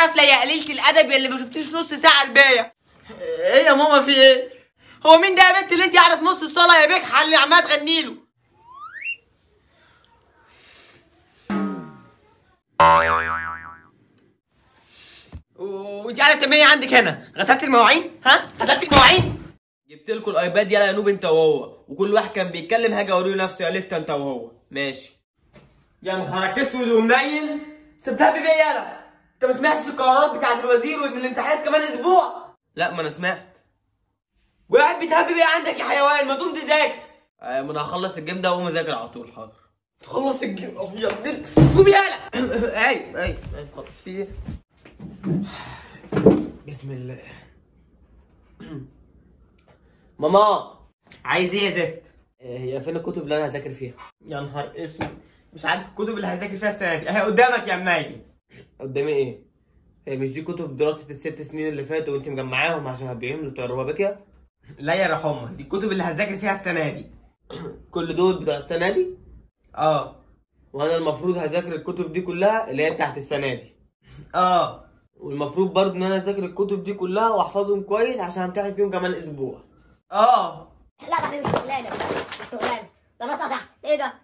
غفله يا قليله الادب يا اللي ما شفتيش نص ساعه البايه ايه يا ماما في ايه هو مين ده يا بنت اللي انت يعرف نص الصلاه يا بجحه اللي عماله تغني له وانت قاعده بتعملي ايه عندك هنا غسلت المواعين ها غسلت المواعين جبت لكم الايباد يلا يا نوب انت وهو وكل واحد كان بيتكلم هاجي اوريه نفسه يا لفت انت وهو ماشي يا نهارك اسود ومنيل انت بتهبي بيا يالا انت ما سمعتش القرارات بتاعت الوزير وان الامتحانات كمان اسبوع لا ما انا سمعت وقاعد بتهبي بيا عندك يا حيوان ما تقوم تذاكر آه، ما انا هخلص الجيم ده واقوم اذاكر على طول حاضر تخلص الجيم أوه يا بنت قوم يالا اي اي اي خلص في ايه بسم الله ماما عايز ايه يا زفت آه، هي فين الكتب اللي انا هذاكر فيها يا نهار اسود مش عارف الكتب اللي هذاكر فيها السنه دي اهي قدامك يا منيل قدامي ايه هي مش دي كتب دراسة الست سنين اللي فاتوا وانت مجمعاهم عشان هتبيعهم بتوع الربابيكيا لا يا رحمه دي الكتب اللي هذاكر فيها السنه دي كل دول بتوع السنة دي اه وانا المفروض هذاكر الكتب دي كلها اللي هي بتاعت السنة دي اه والمفروض برضه ان انا اذاكر الكتب دي كلها واحفظهم كويس عشان همتحن فيهم كمان اسبوع اه لا ده حبيبي مش شغلانه مش شغلانه ده انا احسن ايه ده؟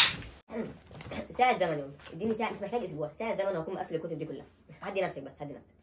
ساعة زمن يوم اديني ساعة مش محتاج اسبوع ساعة زمن وهكون مقفل الكتب دي كلها هدي نفسك بس هدي نفسك